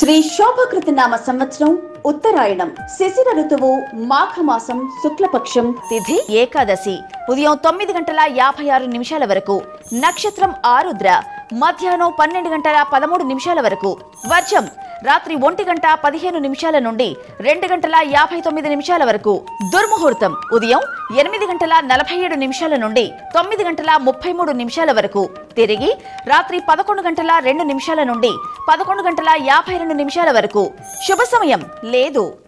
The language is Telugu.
శ్రీ శోభకృత నామ సంవత్సరం ఉత్తరాయణం శిశిర ఋతువు మాఘమాసం శుక్లపక్షం తిథి ఏకాదశి ఉదయం తొమ్మిది గంటల యాభై ఆరు నిమిషాల వరకు నక్షత్రం ఆరుద్ర మధ్యాహ్నం పన్నెండు గంటల పదమూడు నిమిషాల వరకు వర్షం రాత్రి ఒంటి గంట పదిహేను నిమిషాల నుండి రెండు గంటల యాభై తొమ్మిది నిమిషాల వరకు దుర్ముహూర్తం ఉదయం ఎనిమిది గంటల నలభై ఏడు నిమిషాల నుండి తొమ్మిది గంటల ముప్పై మూడు నిమిషాల వరకు తిరిగి రాత్రి పదకొండు గంటల రెండు నిమిషాల నుండి పదకొండు గంటల యాభై రెండు నిమిషాల వరకు శుభ సమయం లేదు